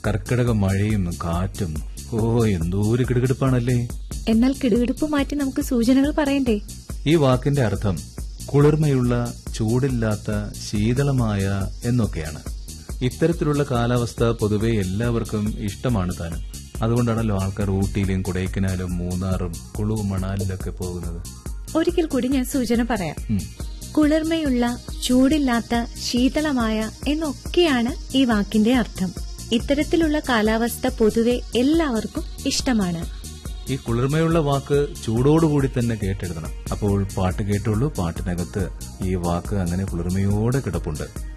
കർക്കിടക മഴയും കാറ്റും ഓ എന്തോ ഒരു കിടുകിടുപ്പാണല്ലേ എന്നാൽ കിടുകിടുപ്പ് മാറ്റി നമുക്ക് സൂചനകൾ പറയണ്ടേ ഈ വാക്കിന്റെ അർത്ഥം കുളിർമയുള്ള ചൂടില്ലാത്ത ശീതളമായ എന്നൊക്കെയാണ് ഇത്തരത്തിലുള്ള കാലാവസ്ഥ പൊതുവെ എല്ലാവർക്കും ഇഷ്ടമാണ് താനും അതുകൊണ്ടാണല്ലോ ആൾക്കാർ ഊട്ടിയിലും കൊടൈക്കനാലും മൂന്നാറും കുളു മണാലിലൊക്കെ പോകുന്നത് ഒരിക്കൽ കൂടി ഞാൻ സൂചന പറയാം ഉം. കുളിർമയുള്ള ചൂടില്ലാത്ത ശീതളമായ എന്നൊക്കെയാണ് ഈ വാക്കിന്റെ അർത്ഥം ഇത്തരത്തിലുള്ള കാലാവസ്ഥ പൊതുവെ എല്ലാവർക്കും ഇഷ്ടമാണ് ഈ കുളിർമയുള്ള വാക്ക് ചൂടോടുകൂടി തന്നെ കേട്ടെഴുതണം അപ്പോൾ പാട്ട് കേട്ടുള്ളൂ പാട്ടിനകത്ത് ഈ വാക്ക് അങ്ങനെ കുളിർമയോടെ കിടപ്പുണ്ട്